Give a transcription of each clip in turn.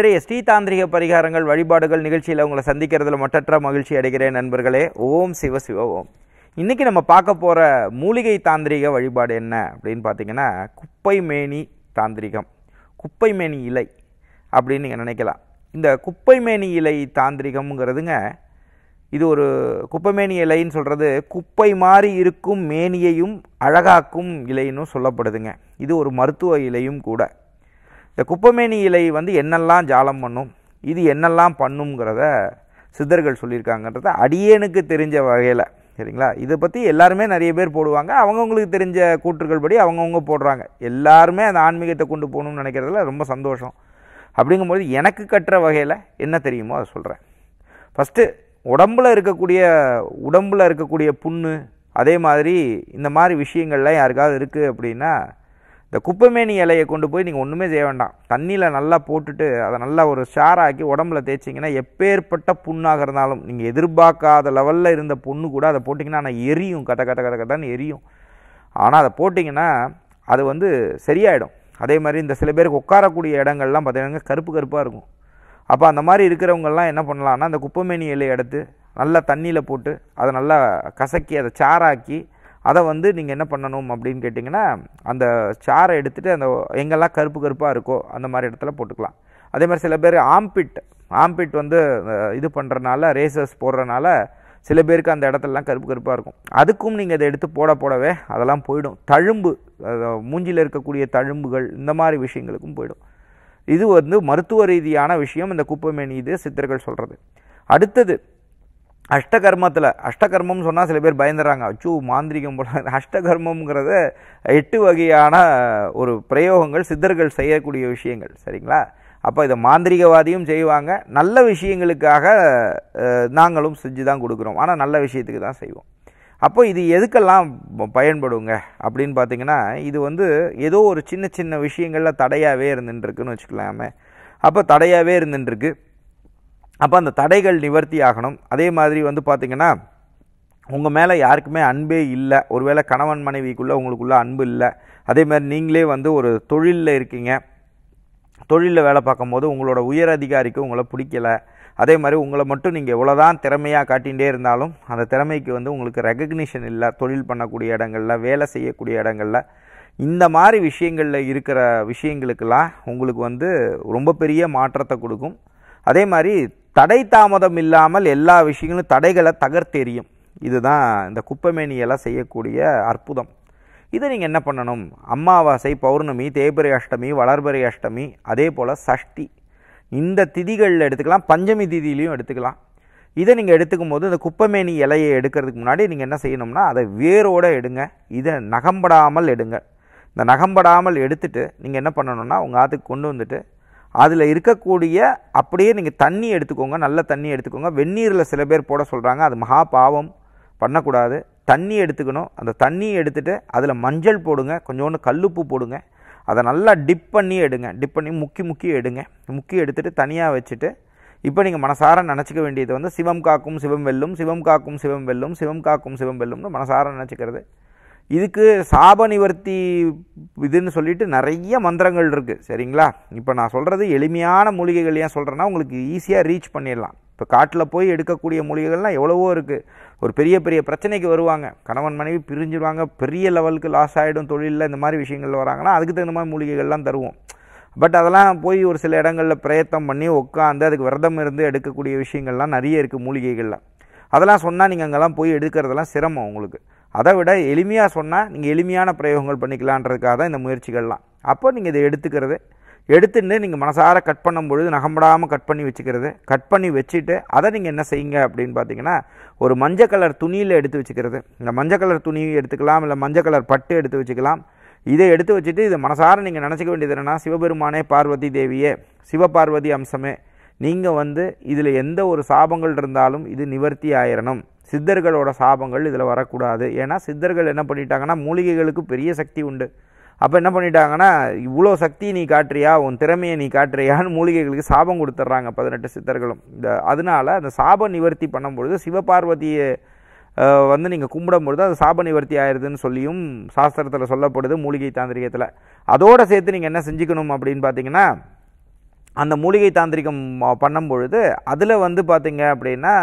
இன்றைய ஸ்ரீ தாந்திரிக பரிகாரங்கள் வழிபாடுகள் நிகழ்ச்சியில் உங்களை சந்திக்கிறதுல மட்டற்ற மகிழ்ச்சி அடைகிறேன் நண்பர்களே ஓம் சிவ சிவ ஓம் இன்னைக்கு நம்ம பார்க்க போகிற மூலிகை தாந்திரிக வழிபாடு என்ன அப்படின்னு பார்த்தீங்கன்னா குப்பை மேனி தாந்திரிகம் குப்பை மேனி இலை அப்படின்னு நீங்கள் நினைக்கலாம் இந்த குப்பை மேனி இலை தாந்திரிகம்ங்கிறதுங்க இது ஒரு குப்பைமேனி இலைன்னு சொல்கிறது குப்பை மாதிரி இருக்கும் மேனியையும் அழகாக்கும் இலைன்னு சொல்லப்படுதுங்க இது ஒரு மருத்துவ இலையும் கூட இந்த குப்பைமேனி இலை வந்து என்னெல்லாம் ஜாலம் பண்ணும் இது என்னெல்லாம் பண்ணுங்கிறத சித்தர்கள் சொல்லியிருக்காங்கன்றத அடியேனுக்கு தெரிஞ்ச வகையில் சரிங்களா இதை பற்றி எல்லாருமே நிறைய பேர் போடுவாங்க அவங்கவுங்களுக்கு தெரிஞ்ச கூற்றுகள் படி அவங்கவுங்க போடுறாங்க எல்லாருமே அந்த ஆன்மீகத்தை கொண்டு போகணும்னு நினைக்கிறதுல ரொம்ப சந்தோஷம் அப்படிங்கும்போது எனக்கு கட்டுற வகையில் என்ன தெரியுமோ அதை சொல்கிறேன் ஃபஸ்ட்டு உடம்புல இருக்கக்கூடிய உடம்புல இருக்கக்கூடிய புண்ணு அதே மாதிரி இந்த மாதிரி விஷயங்கள்லாம் யாருக்காவது இருக்குது அப்படின்னா இந்த குப்பைமேனி இலையை கொண்டு போய் நீங்கள் ஒன்றுமே செய்ய வேண்டாம் தண்ணியில் நல்லா போட்டுட்டு அதை நல்லா ஒரு ஷாராக்கி உடம்புல தேய்ச்சிங்கன்னா எப்பேற்பட்ட புண்ணாக இருந்தாலும் நீங்கள் எதிர்பார்க்காத லெவலில் இருந்த புண்ணு கூட அதை போட்டிங்கன்னா ஆனால் எரியும் கட்ட கட்ட கட்ட கட்டன்னு எரியும் ஆனால் அதை போட்டிங்கன்னா அது வந்து சரியாயிடும் அதே மாதிரி இந்த சில பேருக்கு உட்காரக்கூடிய இடங்கள்லாம் பார்த்தீங்கன்னா கருப்பு கருப்பாக இருக்கும் அப்போ அந்த மாதிரி இருக்கிறவங்கெல்லாம் என்ன பண்ணலான்னா அந்த குப்பைமேனி இலையை எடுத்து நல்லா தண்ணியில் போட்டு அதை நல்லா கசக்கி அதை சாராக்கி அதை வந்து நீங்கள் என்ன பண்ணணும் அப்படின்னு கேட்டிங்கன்னா அந்த சாரை எடுத்துகிட்டு அந்த எங்கெல்லாம் கருப்பு கருப்பாக இருக்கோ அந்த மாதிரி இடத்துல போட்டுக்கலாம் அதே மாதிரி சில பேர் ஆம்பிட் ஆம்பிட் வந்து அஹ், இது பண்ணுறனால ரேசர்ஸ் போடுறனால சில பேருக்கு அந்த இடத்துலலாம் கருப்பு கருப்பாக இருக்கும் அதுக்கும் நீங்கள் இதை எடுத்து போட போடவே அதெல்லாம் போயிடும் தழும்பு அஹ், மூஞ்சில இருக்கக்கூடிய தழும்புகள் இந்த மாதிரி விஷயங்களுக்கும் போயிடும் இது வந்து மருத்துவ ரீதியான விஷயம் இந்த குப்பைமேனி இது சித்தர்கள் சொல்கிறது அடுத்தது அஷ்டகர்மத்தில் அஷ்டகர்மம் சொன்னால் சில பேர் பயந்துடுறாங்க அச்சோ மாந்திரிகம் போல அஷ்டகர்மம்ங்கிறது எட்டு வகையான ஒரு பிரயோகங்கள் சித்தர்கள் செய்யக்கூடிய விஷயங்கள் சரிங்களா அப்போ இதை மாந்திரிகவாதியும் செய்வாங்க நல்ல விஷயங்களுக்காக அஹ், நாங்களும் செஞ்சு தான் கொடுக்குறோம் ஆனால் நல்ல விஷயத்துக்கு தான் செய்வோம் அப்போ இது எதுக்கெல்லாம் ப- பயன்படுங்க அப்படின்னு பார்த்தீங்கன்னா இது வந்து ஏதோ ஒரு சின்ன சின்ன விஷயங்களில் தடையாகவே இருந்துட்டுருக்குன்னு வச்சுக்கலாமே அப்போ தடையாகவே இருந்துட்டுருக்கு அப்போ அந்த தடைகள் நிவர்த்தி ஆகணும் அதே மாதிரி வந்து பார்த்திங்கன்னா உங்கள் மேலே யாருக்குமே அன்பே இல்லை ஒருவேளை கணவன் மனைவிக்குள்ளே உங்களுக்குள்ள அன்பு இல்லை அதே மாதிரி நீங்களே வந்து ஒரு தொழிலில் இருக்கீங்க தொழிலில் வேலை பார்க்கும்போது உங்களோட உயர் அதிகாரிக்கு உங்களை பிடிக்கல அதே மாதிரி உங்களை மட்டும் நீங்கள் எவ்வளோதான் திறமையாக காட்டிகிட்டே இருந்தாலும் அந்த திறமைக்கு வந்து உங்களுக்கு ரெகக்னிஷன் இல்லை தொழில் பண்ணக்கூடிய இடங்களில் வேலை செய்யக்கூடிய இடங்களில் இந்த மாதிரி விஷயங்களில் இருக்கிற விஷயங்களுக்கெல்லாம் உங்களுக்கு வந்து ரொம்ப பெரிய மாற்றத்தை கொடுக்கும் அதே மாதிரி தடை தாமதம் இல்லாமல் எல்லா விஷயங்களும் தடைகளை தகர்த்தெறியும் இதுதான் இந்த குப்பைமேனியெல்லாம் செய்யக்கூடிய அற்புதம் இதை நீங்கள் என்ன பண்ணணும் அமாவாசை பௌர்ணமி தேய்பிரை அஷ்டமி வளர்பிறை அஷ்டமி அதே போல் சஷ்டி இந்த திதிகளில் எடுத்துக்கலாம் பஞ்சமி திதியிலையும் எடுத்துக்கலாம் இதை நீங்கள் எடுத்துக்கும் போது இந்த குப்பைமேனி இலையை எடுக்கிறதுக்கு முன்னாடி நீங்கள் என்ன செய்யணும்னா அதை வேரோட எடுங்க இதை நகம்படாமல் எடுங்க இந்த நகம்படாமல் எடுத்துட்டு நீங்கள் என்ன பண்ணணும்னா உங்கள் ஆற்றுக்கு கொண்டு வந்துட்டு அதில் இருக்கக்கூடிய அப்படியே நீங்கள் தண்ணி எடுத்துக்கோங்க நல்ல தண்ணி எடுத்துக்கோங்க வெந்நீரில் சில பேர் போட சொல்கிறாங்க அது மகா பாவம் பண்ணக்கூடாது தண்ணி எடுத்துக்கணும் அந்த தண்ணியை எடுத்துட்டு அதில் மஞ்சள் போடுங்க கொஞ்சோண்டு கல்லுப்பு போடுங்க அதை நல்லா டிப் பண்ணி எடுங்க டிப் பண்ணி முக்கி முக்கி எடுங்க முக்கி எடுத்துட்டு தனியாக வச்சுட்டு இப்போ நீங்கள் மனசார நினச்சிக்க வேண்டியது வந்து சிவம் காக்கும் சிவம் வெல்லும் சிவம் காக்கும் சிவம் வெல்லும் சிவம் காக்கும் சிவம் வெல்லும்னு மனசார நினச்சிக்கிறது இதுக்கு சாப நிவர்த்தி இதுன்னு சொல்லிட்டு நிறைய மந்திரங்கள் இருக்குது சரிங்களா இப்போ நான் சொல்கிறது எளிமையான மூலிகைகள் ஏன் சொல்கிறேன்னா உங்களுக்கு ஈஸியாக ரீச் பண்ணிடலாம் இப்போ காட்டில் போய் எடுக்கக்கூடிய மூலிகைகள்லாம் எவ்வளவோ இருக்குது ஒரு பெரிய பெரிய பிரச்சனைக்கு வருவாங்க கணவன் மனைவி பிரிஞ்சிருவாங்க பெரிய லெவலுக்கு லாஸ் ஆகிடும் தொழிலில் இந்த மாதிரி விஷயங்கள் வராங்கன்னா அதுக்கு தகுந்த மாதிரி மூலிகைகள்லாம் தருவோம் பட் அதெல்லாம் போய் ஒரு சில இடங்களில் பிரயத்தனம் பண்ணி உட்காந்து அதுக்கு விரதம் இருந்து எடுக்கக்கூடிய விஷயங்கள்லாம் நிறைய இருக்குது மூலிகைகளில் அதெல்லாம் சொன்னால் நீங்கள் அங்கெல்லாம் போய் எடுக்கிறதெல்லாம் சிரமம் உங்களுக்கு அதை விட எளிமையாக சொன்னால் நீங்கள் எளிமையான பிரயோகங்கள் பண்ணிக்கலான்றதுக்காக தான் இந்த முயற்சிகள்லாம் அப்போ நீங்கள் இதை எடுத்துக்கிறது எடுத்துட்டு நீங்கள் மனசார கட் பண்ணும் பொழுது நகம்படாமல் கட் பண்ணி வச்சுக்கிறது கட் பண்ணி வச்சுட்டு அதை நீங்கள் என்ன செய்யுங்க அப்படின்னு பார்த்தீங்கன்னா ஒரு மஞ்சள் கலர் துணியில் எடுத்து வச்சுக்கிறது இந்த மஞ்சள் கலர் துணி எடுத்துக்கலாம் இல்லை மஞ்சள் கலர் பட்டு எடுத்து வச்சுக்கலாம் இதை எடுத்து வச்சுட்டு இதை மனசார நீங்கள் நினச்சிக்க வேண்டியது என்னென்னா சிவபெருமானே பார்வதி தேவியே சிவபார்வதி அம்சமே நீங்கள் வந்து இதில் எந்த ஒரு சாபங்கள் இருந்தாலும் இது நிவர்த்தி ஆயிரணும் சித்தர்களோட சாபங்கள் இதில் வரக்கூடாது ஏன்னா சித்தர்கள் என்ன பண்ணிட்டாங்கன்னா மூலிகைகளுக்கு பெரிய சக்தி உண்டு அப்போ என்ன பண்ணிட்டாங்கன்னா இவ்வளோ சக்தி நீ காட்டுறியா உன் திறமையை நீ காட்டுறியான்னு மூலிகைகளுக்கு சாபம் கொடுத்துட்றாங்க பதினெட்டு சித்தர்களும் இந்த அதனால அந்த சாப நிவர்த்தி பண்ணும்பொழுது சிவபார்வதியை அஹ், வந்து நீங்கள் கும்பிடும்பொழுது அது சாப நிவர்த்தி ஆயிடுதுன்னு சொல்லியும் சாஸ்திரத்தில் சொல்லப்படுது மூலிகை தாந்திரிகத்தில் அதோடு சேர்த்து நீங்கள் என்ன செஞ்சுக்கணும் அப்படின்னு பார்த்தீங்கன்னா அந்த மூலிகை தாந்திரிகம் ம- பண்ணும் பொழுது அதில் வந்து பார்த்தீங்க அப்படின்னா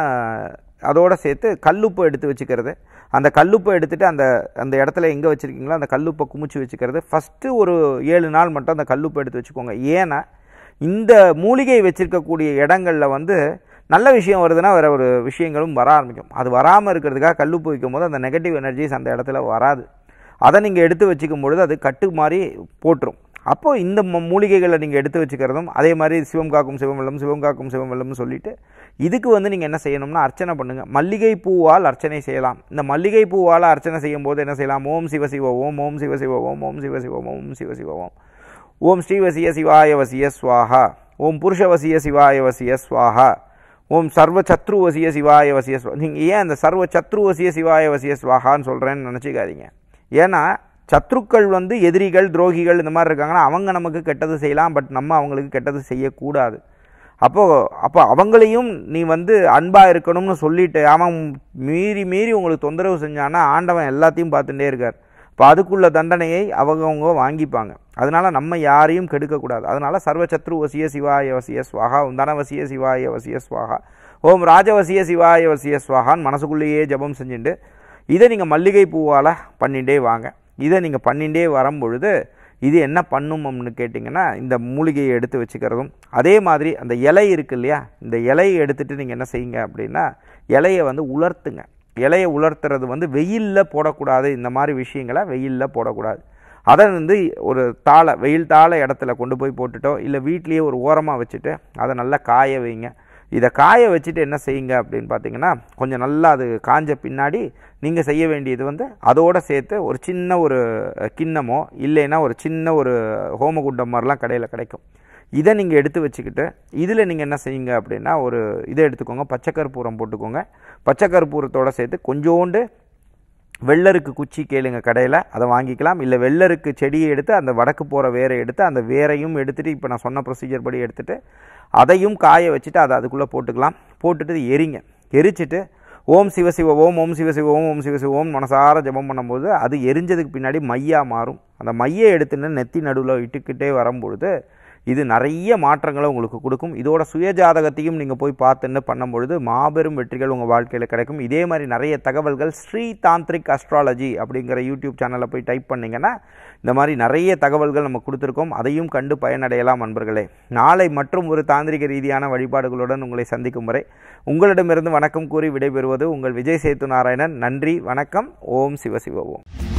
அதோட சேர்த்து கல்லுப்பை எடுத்து வச்சுக்கிறது அந்த கல்லுப்பை எடுத்துட்டு அந்த அந்த இடத்துல எங்கே வச்சுருக்கீங்களோ அந்த கல்லுப்பை குமிச்சு வச்சுக்கிறது ஃபஸ்ட்டு ஒரு ஏழு நாள் மட்டும் அந்த கல்லுப்பை எடுத்து வச்சுக்கோங்க ஏன்னா இந்த மூலிகை வச்சிருக்கக்கூடிய இடங்கள்ல வந்து நல்ல விஷயம் வருதுன்னா வேற ஒரு விஷயங்களும் வர ஆரம்பிக்கும் அது வராமல் இருக்கிறதுக்காக கல்லுப்பு வைக்கும் போது அந்த நெகட்டிவ் எனர்ஜிஸ் அந்த இடத்துல வராது அதை நீங்கள் எடுத்து வச்சுக்கும் பொழுது அது கட்டு மாதிரி போட்டுரும் அப்போ இந்த ம- மூலிகைகளை நீங்கள் எடுத்து வச்சுக்கிறதும் அதே மாதிரி சிவம் காக்கும் சிவமெல்லம் சிவம் காக்கும் சிவமெல்லம்னு சொல்லிட்டு இதுக்கு வந்து நீங்கள் என்ன செய்யணும்னா அர்ச்சனை பண்ணுங்கள் மல்லிகை பூவால் அர்ச்சனை செய்யலாம் இந்த மல்லிகை பூவால் அர்ச்சனை செய்யும் போது என்ன செய்யலாம் ஓம் சிவ சிவ ஓம் ஓம் சிவ சிவ ஓம் ஓம் சிவ சிவ ஓம் சிவ சிவ ஓம் ஓம் ஸ்ரீவசிய சிவாய வசிய ஸ்வாஹா ஓம் புருஷவசிய சிவாய வசிய ஸ்வாஹா ஓம் சர்வ சத்ருவசிய சிவாய வசிய ஸ்வா நீங்கள் ஏன் அந்த சர்வ சத்ருவசிய சிவாய வசிய ஸ்வாஹான்னு சொல்கிறேன்னு நினச்சிக்காதீங்க ஏன்னா சத்ருக்கள் வந்து எதிரிகள் துரோகிகள் இந்த மாதிரி இருக்காங்கன்னா அவங்க நமக்கு கெட்டது செய்யலாம் பட் நம்ம அவங்களுக்கு கெட்டது செய்யக்கூடாது அப்போது அப்போ அவங்களையும் நீ வந்து அன்பாக இருக்கணும்னு சொல்லிட்டு அவன் மீறி மீறி உங்களுக்கு தொந்தரவு செஞ்சான்னா ஆண்டவன் எல்லாத்தையும் பார்த்துட்டே இருக்கார் இப்போ அதுக்குள்ள தண்டனையை அவங்கவங்க வாங்கிப்பாங்க அதனால நம்ம யாரையும் கெடுக்கக்கூடாது அதனால சர்வசத்ரு வசிய சிவாய வசிய ஸ்வாகா ஓம் தனவசிய சிவாய வசிய ஸ்வாகா ஓம் ராஜவசிய சிவாய வசிய ஸ்வாகான்னு மனசுக்குள்ளேயே ஜெபம் செஞ்சுட்டு இதை நீங்கள் மல்லிகை பூவால் பண்ணிகிட்டே வாங்க இதை நீங்கள் பண்ணிகிட்டே வரும்பொழுது இது என்ன பண்ணும் அப்படின்னு கேட்டிங்கன்னா இந்த மூலிகையை எடுத்து வச்சுக்கிறதும் அதே மாதிரி அந்த இலை இருக்கு இல்லையா இந்த இலையை எடுத்துட்டு நீங்கள் என்ன செய்யுங்க அப்படின்னா இலையை வந்து உலர்த்துங்க இலையை உலர்த்துறது வந்து வெயிலில் போடக்கூடாது இந்த மாதிரி விஷயங்களை வெயிலில் போடக்கூடாது அதை வந்து ஒரு தாழை வெயில் தாழ இடத்துல கொண்டு போய் போட்டுட்டோ இல்லை வீட்லேயே ஒரு ஓரமாக வச்சுட்டு அதை நல்லா காய வைங்க இதை காய வச்சுட்டு என்ன செய்யுங்க அப்படின்னு பார்த்தீங்கன்னா கொஞ்சம் நல்லா அது காஞ்ச பின்னாடி நீங்கள் செய்ய வேண்டியது வந்து அதோட சேர்த்து ஒரு சின்ன ஒரு கிண்ணமோ இல்லைன்னா ஒரு சின்ன ஒரு ஹோமகுண்டம் மாதிரிலாம் கடையில் கிடைக்கும் இதை நீங்கள் எடுத்து வச்சுக்கிட்டு இதில் நீங்கள் என்ன செய்யுங்க அப்படின்னா ஒரு இதை எடுத்துக்கோங்க பச்சை கற்பூரம் போட்டுக்கோங்க பச்சை கற்பூரத்தோட சேர்த்து கொஞ்சோண்டு வெள்ளருக்கு குச்சி கேளுங்க கடையில் அதை வாங்கிக்கலாம் இல்லை வெள்ளருக்கு செடியை எடுத்து அந்த வடக்கு போகிற வேரை எடுத்து அந்த வேரையும் எடுத்துகிட்டு இப்போ நான் சொன்ன ப்ரொசீஜர் படி எடுத்துகிட்டு அதையும் காய வச்சுட்டு அதை அதுக்குள்ளே போட்டுக்கலாம் போட்டுட்டு இது எரிங்க எரிச்சிட்டு ஓம் சிவசிவ ஓம் ஓம் சிவசிவ ஓம் ஓம் சிவசிவ ஓம் மனசார ஜெபம் பண்ணும்போது அது எரிஞ்சதுக்கு பின்னாடி மையா மாறும் அந்த மையை எடுத்துன்னு நெத்தி நடுவில் இட்டுக்கிட்டே வரும்பொழுது இது நிறைய மாற்றங்களை உங்களுக்கு கொடுக்கும் இதோட சுயஜாதகத்தையும் நீங்கள் போய் பார்த்துன்னு பண்ணும்பொழுது மாபெரும் வெற்றிகள் உங்கள் வாழ்க்கையில் கிடைக்கும் இதே மாதிரி நிறைய தகவல்கள் ஸ்ரீ தாந்திரிக் அஸ்ட்ராலஜி அப்படிங்கிற யூடியூப் சேனலில் போய் டைப் பண்ணிங்கன்னா இந்த மாதிரி நிறைய தகவல்கள் நம்ம கொடுத்துருக்கோம் அதையும் கண்டு பயனடையலாம் நண்பர்களே நாளை மற்றும் ஒரு தாந்திரிக ரீதியான வழிபாடுகளுடன் உங்களை சந்திக்கும் வரை உங்களிடமிருந்து வணக்கம் கூறி விடைபெறுவது உங்கள் விஜய் சேத்து நாராயணன் நன்றி வணக்கம் ஓம் சிவசிவ ஓம்